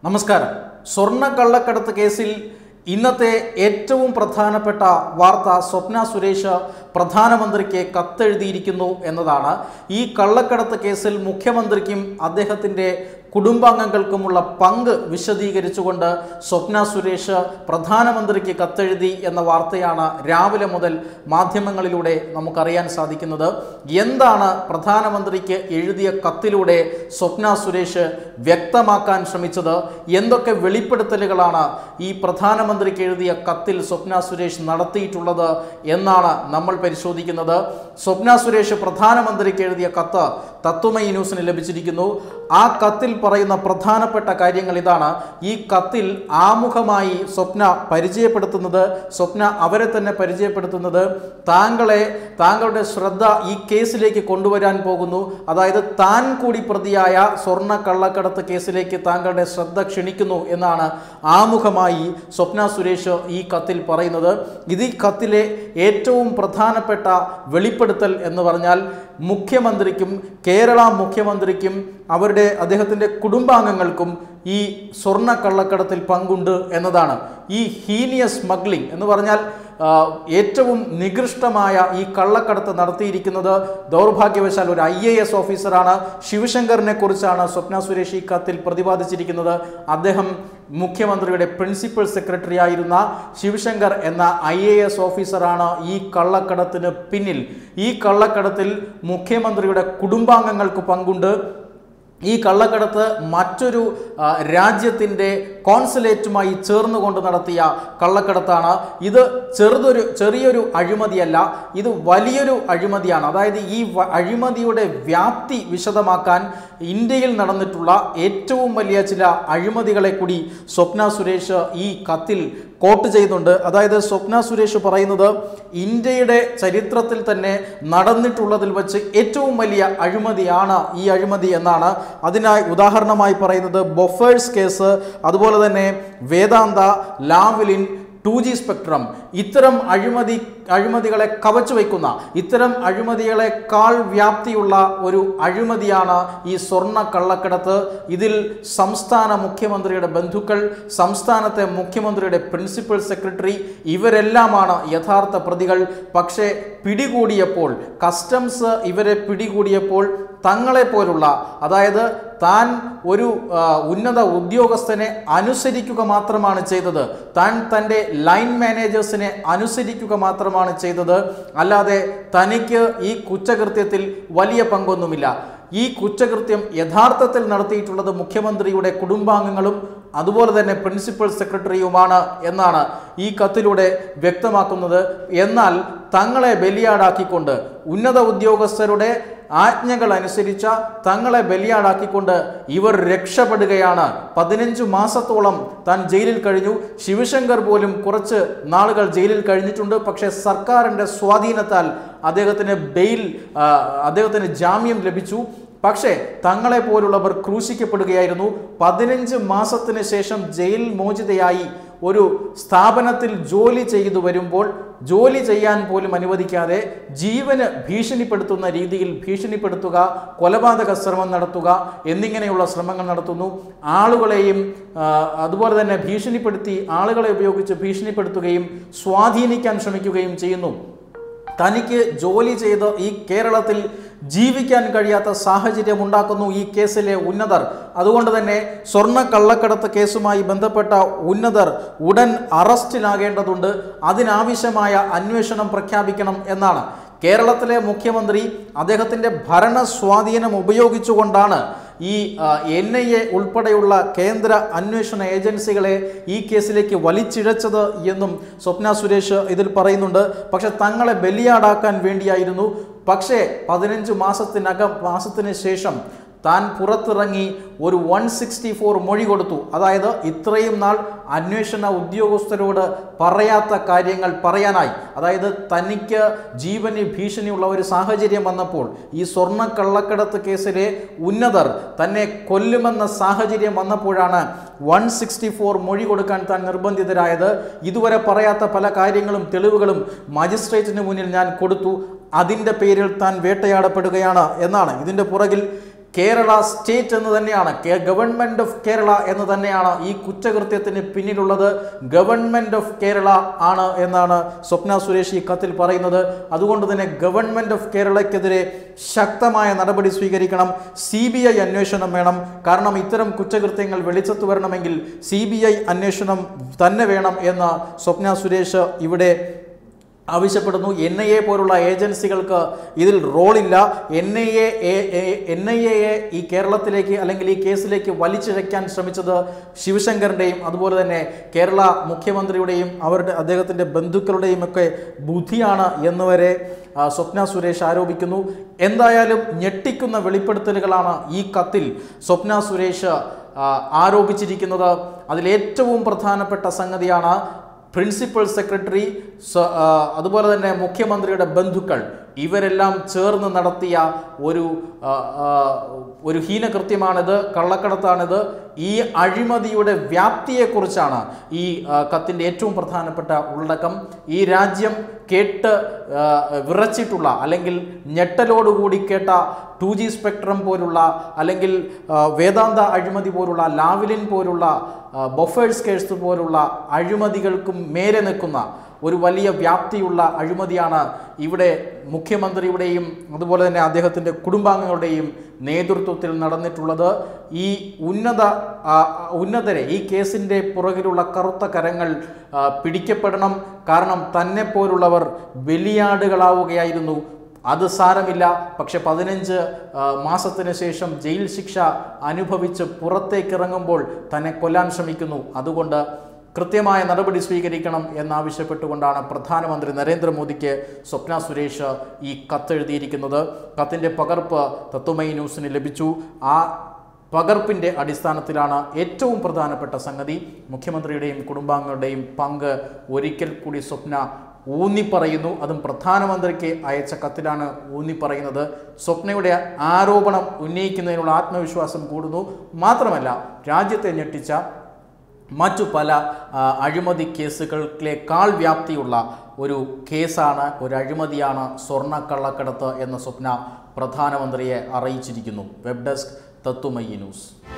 നമസ്കാരം സ്വർണ്ണ കള്ളക്കടത്ത് കേസിൽ ഇന്നത്തെ ഏറ്റവും പ്രധാനപ്പെട്ട വാർത്ത സ്വപ്ന സുരേഷ് പ്രധാനമന്ത്രിക്ക് കത്തെഴുതിയിരിക്കുന്നു എന്നതാണ് ഈ കള്ളക്കടത്ത് കേസിൽ മുഖ്യമന്ത്രിക്കും അദ്ദേഹത്തിൻ്റെ കുടുംബാംഗങ്ങൾക്കുമുള്ള പങ്ക് വിശദീകരിച്ചുകൊണ്ട് സ്വപ്ന സുരേഷ് പ്രധാനമന്ത്രിക്ക് കത്തെഴുതി എന്ന വാർത്തയാണ് രാവിലെ മുതൽ മാധ്യമങ്ങളിലൂടെ നമുക്കറിയാൻ സാധിക്കുന്നത് എന്താണ് പ്രധാനമന്ത്രിക്ക് എഴുതിയ കത്തിലൂടെ സ്വപ്ന സുരേഷ് വ്യക്തമാക്കാൻ ശ്രമിച്ചത് എന്തൊക്കെ വെളിപ്പെടുത്തലുകളാണ് ഈ പ്രധാനമന്ത്രിക്ക് എഴുതിയ കത്തിൽ സ്വപ്ന സുരേഷ് നടത്തിയിട്ടുള്ളത് എന്നാണ് നമ്മൾ പരിശോധിക്കുന്നത് സ്വപ്ന സുരേഷ് പ്രധാനമന്ത്രിക്ക് എഴുതിയ കത്ത് തത്വമയി ന്യൂസിന് ലഭിച്ചിരിക്കുന്നു ആ കത്തിൽ പറയുന്ന പ്രധാനപ്പെട്ട കാര്യങ്ങൾ ഇതാണ് ഈ കത്തിൽ ആമുഖമായി സ്വപ്ന പരിചയപ്പെടുത്തുന്നത് സ്വപ്ന അവരെ തന്നെ പരിചയപ്പെടുത്തുന്നത് താങ്കളെ താങ്കളുടെ ശ്രദ്ധ ഈ കേസിലേക്ക് കൊണ്ടുവരാൻ പോകുന്നു അതായത് താൻ കൂടി പ്രതിയായ സ്വർണ്ണ കള്ളക്കടത്ത് കേസിലേക്ക് താങ്കളുടെ ശ്രദ്ധ ക്ഷണിക്കുന്നു എന്നാണ് ആമുഖമായി സ്വപ്ന സുരേഷ് ഈ കത്തിൽ പറയുന്നത് ഇത് ഈ കത്തിലെ ഏറ്റവും പ്രധാനപ്പെട്ട വെളിപ്പെടുത്തൽ എന്ന് പറഞ്ഞാൽ മുഖ്യമന്ത്രിക്കും കേരള മുഖ്യമന്ത്രിക്കും അവരുടെ അദ്ദേഹത്തിൻ്റെ കുടുംബാംഗങ്ങൾക്കും ഈ സ്വർണ്ണ കള്ളക്കടത്തിൽ പങ്കുണ്ട് എന്നതാണ് ഈ ഹീനിയസ് സ്മഗ്ലിംഗ് എന്ന് പറഞ്ഞാൽ ആ, ഏറ്റവും നികൃഷ്ടമായ ഈ കള്ളക്കടത്ത് നടത്തിയിരിക്കുന്നത് ദൗർഭാഗ്യവശാൽ ഒരു ഐ എ എസ് ഓഫീസറാണ് ശിവശങ്കറിനെ കുറിച്ചാണ് സ്വപ്ന സുരേഷ് ഈ കത്തിൽ പ്രതിപാദിച്ചിരിക്കുന്നത് അദ്ദേഹം മുഖ്യമന്ത്രിയുടെ പ്രിൻസിപ്പൽ സെക്രട്ടറി ആയിരുന്ന ശിവശങ്കർ എന്ന ഐ എ എസ് ഓഫീസറാണ് ഈ കള്ളക്കടത്തിന് പിന്നിൽ ഈ കള്ളക്കടത്തിൽ മുഖ്യമന്ത്രിയുടെ കുടുംബാംഗങ്ങൾക്ക് പങ്കുണ്ട് ഈ കള്ളക്കടത്ത് മറ്റൊരു ആ, രാജ്യത്തിൻ്റെ കോൺസുലേറ്റുമായി ചേർന്നുകൊണ്ട് നടത്തിയ കള്ളക്കടത്താണ് ഇത് ചെറുതൊരു ചെറിയൊരു അഴിമതിയല്ല ഇത് വലിയൊരു അഴിമതിയാണ് അതായത് ഈ വ- അഴിമതിയുടെ വ്യാപ്തി വിശദമാക്കാൻ ഇന്ത്യയിൽ നടന്നിട്ടുള്ള ഏറ്റവും വലിയ ചില അഴിമതികളെ കൂടി സ്വപ്ന സുരേഷ് ഈ കത്തിൽ കോട്ട് ചെയ്യുന്നുണ്ട് അതായത് സ്വപ്ന സുരേഷ് പറയുന്നത് ഇന്ത്യയുടെ ചരിത്രത്തിൽ തന്നെ നടന്നിട്ടുള്ളതിൽ വെച്ച് ഏറ്റവും വലിയ അഴിമതിയാണ് ഈ അഴിമതി എന്നാണ് അതിനായി ഉദാഹരണമായി പറയുന്നത് ബൊഫേഴ്സ് കേസ് അതുപോലെ തന്നെ Vedanta Lavalin two G spectrum ഇത്തരം അഴിമതി അഴിമതികളെ കവച്ചു വയ്ക്കുന്ന ഇത്തരം അഴിമതികളെക്കാൾ വ്യാപ്തിയുള്ള ഒരു അഴിമതിയാണ് ഈ സ്വർണ്ണ കള്ളക്കടത്ത് ഇതിൽ സംസ്ഥാന മുഖ്യമന്ത്രിയുടെ ബന്ധുക്കൾ സംസ്ഥാനത്തെ മുഖ്യമന്ത്രിയുടെ പ്രിൻസിപ്പൽ സെക്രട്ടറി ഇവരെല്ലാമാണ് യഥാർത്ഥ പ്രതികൾ പക്ഷേ പിടികൂടിയപ്പോൾ കസ്റ്റംസ് ഇവരെ പിടികൂടിയപ്പോൾ തങ്ങളെപ്പോലുള്ള അതായത് താൻ ഒരു ആ, ഉന്നത ഉദ്യോഗസ്ഥനെ അനുസരിക്കുക മാത്രമാണ് ചെയ്തത് താൻ തൻ്റെ ലൈൻ മാനേജേഴ്സിനെ അനുസരിക്കുക മാത്രമാണ് ചെയ്തത് അല്ലാതെ തനിക്ക് ഈ കുറ്റകൃത്യത്തിൽ വലിയ പങ്കൊന്നുമില്ല ഈ കുറ്റകൃത്യം യഥാർത്ഥത്തിൽ നടത്തിയിട്ടുള്ളത് മുഖ്യമന്ത്രിയുടെ കുടുംബാംഗങ്ങളും അതുപോലെ തന്നെ പ്രിൻസിപ്പൽ സെക്രട്ടറിയുമാണ് എന്നാണ് ഈ കത്തിലൂടെ വ്യക്തമാക്കുന്നത് എന്നാൽ തങ്ങളെ ബലിയാടാക്കിക്കൊണ്ട് ഉന്നത ഉദ്യോഗസ്ഥരുടെ ആജ്ഞകൾ അനുസരിച്ച തങ്ങളെ ബലിയാടാക്കിക്കൊണ്ട് ഇവർ രക്ഷപ്പെടുകയാണ് പതിനഞ്ച് മാസത്തോളം താൻ ജയിലിൽ കഴിഞ്ഞു ശിവശങ്കർ പോലും കുറച്ച് നാളുകൾ ജയിലിൽ കഴിഞ്ഞിട്ടുണ്ട് പക്ഷേ സർക്കാരിൻ്റെ സ്വാധീനത്താൽ അദ്ദേഹത്തിന് ബെയിൽ ആ, അദ്ദേഹത്തിന് ജാമ്യം ലഭിച്ചു പക്ഷേ തങ്ങളെ പോലുള്ളവർ ക്രൂശിക്കപ്പെടുകയായിരുന്നു പതിനഞ്ച് മാസത്തിന് ശേഷം ജയിൽ മോചിതയായി ഒരു സ്ഥാപനത്തിൽ ജോലി ചെയ്തു വരുമ്പോൾ ജോലി ചെയ്യാൻ പോലും അനുവദിക്കാതെ ജീവന് ഭീഷണിപ്പെടുത്തുന്ന രീതിയിൽ ഭീഷണിപ്പെടുത്തുക കൊലപാതക ശ്രമം നടത്തുക എന്നിങ്ങനെയുള്ള ശ്രമങ്ങൾ നടത്തുന്നു ആളുകളെയും ആ, അതുപോലെ തന്നെ ഭീഷണിപ്പെടുത്തി ആളുകളെ ഉപയോഗിച്ച് ഭീഷണിപ്പെടുത്തുകയും സ്വാധീനിക്കാൻ ശ്രമിക്കുകയും ചെയ്യുന്നു തനിക്ക് ജോലി ചെയ്ത് ഈ കേരളത്തിൽ ജീവിക്കാൻ കഴിയാത്ത സാഹചര്യം ഉണ്ടാക്കുന്നു ഈ കേസിലെ ഉന്നതർ അതുകൊണ്ട് തന്നെ സ്വർണ്ണ കള്ളക്കടത്ത് കേസുമായി ബന്ധപ്പെട്ട ഉന്നതർ ഉടൻ അറസ്റ്റിലാകേണ്ടതുണ്ട് അതിനാവശ്യമായ അന്വേഷണം പ്രഖ്യാപിക്കണം എന്നാണ് കേരളത്തിലെ മുഖ്യമന്ത്രി അദ്ദേഹത്തിൻ്റെ ഭരണ സ്വാധീനം ഉപയോഗിച്ചുകൊണ്ടാണ് ഈ എൻ ഐ എ ഉൾപ്പെടെയുള്ള കേന്ദ്ര അന്വേഷണ ഏജൻസികളെ ഈ കേസിലേക്ക് വലിച്ചിഴച്ചത് എന്നും സ്വപ്ന സുരേഷ് ഇതിൽ പറയുന്നുണ്ട് പക്ഷെ തങ്ങളെ ബലിയാടാക്കാൻ വേണ്ടിയായിരുന്നു പക്ഷേ പതിനഞ്ച് മാസത്തിനകം മാസത്തിന് ശേഷം താൻ പുറത്തിറങ്ങി ഒരു വൺ സിക്സ്റ്റി ഫോർ മൊഴി കൊടുത്തു അതായത് ഇത്രയും നാൾ അന്വേഷണ ഉദ്യോഗസ്ഥരോട് പറയാത്ത കാര്യങ്ങൾ പറയാനായി അതായത് തനിക്ക് ജീവന് ഭീഷണിയുള്ള ഒരു സാഹചര്യം വന്നപ്പോൾ ഈ സ്വർണ്ണ കള്ളക്കടത്ത് കേസിലെ ഉന്നതർ തന്നെ കൊല്ലുമെന്ന സാഹചര്യം വന്നപ്പോഴാണ് വൺ സിക്സ്റ്റി ഫോർ മൊഴി കൊടുക്കാൻ താൻ നിർബന്ധിതരായത് ഇതുവരെ പറയാത്ത പല കാര്യങ്ങളും തെളിവുകളും മജിസ്ട്രേറ്റിന് മുന്നിൽ ഞാൻ കൊടുത്തു അതിൻ്റെ പേരിൽ താൻ വേട്ടയാടപ്പെടുകയാണ് എന്നാണ് ഇതിൻ്റെ പുറകിൽ കേരള സ്റ്റേറ്റ് എന്ന് തന്നെയാണ് കേ- ഗവൺമെന്റ് ഓഫ് കേരള എന്ന് തന്നെയാണ് ഈ കുറ്റകൃത്യത്തിന് പിന്നിലുള്ളത് ഗവൺമെന്റ് ഓഫ് കേരള ആണ് എന്നാണ് സ്വപ്ന സുരേഷ് ഈ കത്തിൽ പറയുന്നത് അതുകൊണ്ട് തന്നെ ഗവൺമെന്റ് ഓഫ് കേരളയ്ക്കെതിരെ ശക്തമായ നടപടി സ്വീകരിക്കണം സി ബി ഐ അന്വേഷണം വേണം കാരണം ഇത്തരം കുറ്റകൃത്യങ്ങൾ വെളിച്ചത്ത് വരണമെങ്കിൽ സി ബി ഐ അന്വേഷണം തന്നെ വേണം എന്ന് സ്വപ്ന സുരേഷ് ഇവിടെ ആവശ്യപ്പെടുന്നു എൻ ഐ എ പോലുള്ള ഏജൻസികൾക്ക് ഇതിൽ റോളില്ല N I A N I എയെ ഈ കേരളത്തിലേക്ക് അല്ലെങ്കിൽ ഈ കേസിലേക്ക് വലിച്ചിഴയ്ക്കാൻ ശ്രമിച്ചത് ശിവശങ്കറിൻ്റെയും അതുപോലെ തന്നെ കേരള മുഖ്യമന്ത്രിയുടെയും അവരുടെ അദ്ദേഹത്തിൻ്റെ ബന്ധുക്കളുടെയും ഒക്കെ ബുദ്ധിയാണ് എന്നുവരെ ആ, സ്വപ്ന സുരേഷ് ആരോപിക്കുന്നു എന്തായാലും ഞെട്ടിക്കുന്ന വെളിപ്പെടുത്തലുകളാണ് ഈ കത്തിൽ സ്വപ്ന സുരേഷ് ആ, ആരോപിച്ചിരിക്കുന്നത് അതിലേറ്റവും പ്രധാനപ്പെട്ട സംഗതിയാണ് പ്രിൻസിപ്പൽ സെക്രട്ടറി സ- ആ, അതുപോലെ തന്നെ മുഖ്യമന്ത്രിയുടെ ബന്ധുക്കൾ ഇവരെല്ലാം ചേർന്ന് നടത്തിയ ഒരു ആ, ആ, ഒരു ഹീനകൃത്യമാണിത് കള്ളക്കടത്താണിത് ഈ അഴിമതിയുടെ വ്യാപ്തിയെക്കുറിച്ചാണ് ഈ ആ, കത്തിൻ്റെ ഏറ്റവും പ്രധാനപ്പെട്ട ഉള്ളടക്കം ഈ രാജ്യം കേട്ട് ആ, വിറച്ചിട്ടുള്ള അല്ലെങ്കിൽ ഞെട്ടലോടുകൂടി കേട്ട ടു ജി സ്പെക്ട്രം പോലുള്ള അല്ലെങ്കിൽ ആ, വേദാന്ത അഴിമതി പോലുള്ള ലാവ്ലിൻ പോലുള്ള ബൊഫേഴ്സ് കേസ് പോലുള്ള അഴിമതികൾക്കും മേലെ നിൽക്കുന്ന ഒരു വലിയ വ്യാപ്തിയുള്ള അഴിമതിയാണ് ഇവിടെ മുഖ്യമന്ത്രിയുടെയും അതുപോലെ തന്നെ അദ്ദേഹത്തിൻ്റെ കുടുംബാംഗങ്ങളുടെയും നേതൃത്വത്തിൽ നടന്നിട്ടുള്ളത് ഈ ഉന്നത ആ, ഉന്നതരെ ഈ കേസിൻ്റെ പുറകിലുള്ള കറുത്ത കരങ്ങൾ ആ, പിടിക്കപ്പെടണം കാരണം തന്നെ പോലുള്ളവർ ബലിയാടുകളാവുകയായിരുന്നു അത് സാരമില്ല പക്ഷെ പതിനഞ്ച് ആ, മാസത്തിന് ശേഷം ജയിൽ ശിക്ഷ അനുഭവിച്ച് പുറത്തേക്ക് ഇറങ്ങുമ്പോൾ തന്നെ കൊല്ലാൻ ശ്രമിക്കുന്നു അതുകൊണ്ട് കൃത്യമായ നടപടി സ്വീകരിക്കണം എന്നാവശ്യപ്പെട്ടുകൊണ്ടാണ് പ്രധാനമന്ത്രി നരേന്ദ്രമോദിക്ക് സ്വപ്ന സുരേഷ് ഈ കത്തെഴുതിയിരിക്കുന്നത് കത്തിൻ്റെ പകർപ്പ് തത്വമൈ ന്യൂസിന് ലഭിച്ചു ആ പകർപ്പിൻ്റെ അടിസ്ഥാനത്തിലാണ് ഏറ്റവും പ്രധാനപ്പെട്ട സംഗതി മുഖ്യമന്ത്രിയുടെയും കുടുംബാംഗങ്ങളുടെയും പങ്ക് ഒരിക്കൽ കൂടി സ്വപ്ന ഊന്നിപ്പറയുന്നു അതും പ്രധാനമന്ത്രിക്ക് അയച്ച കത്തിലാണ് ഊന്നിപ്പറയുന്നത് സ്വപ്നയുടെ ആരോപണം ഉന്നയിക്കുന്നതിനുള്ള ആത്മവിശ്വാസം കൂടുന്നു മാത്രമല്ല രാജ്യത്തെ ഞെട്ടിച്ച മറ്റു പല ആ, അഴിമതി കേസുകളിലേക്കാൾ വ്യാപ്തിയുള്ള ഒരു കേസാണ് ഒരു അഴിമതിയാണ് സ്വർണ്ണ കള്ളക്കടത്ത് എന്ന സ്വപ്ന പ്രധാനമന്ത്രിയെ അറിയിച്ചിരിക്കുന്നു വെബ് ഡെസ്ക് തത്തുമയ്യി ന്യൂസ്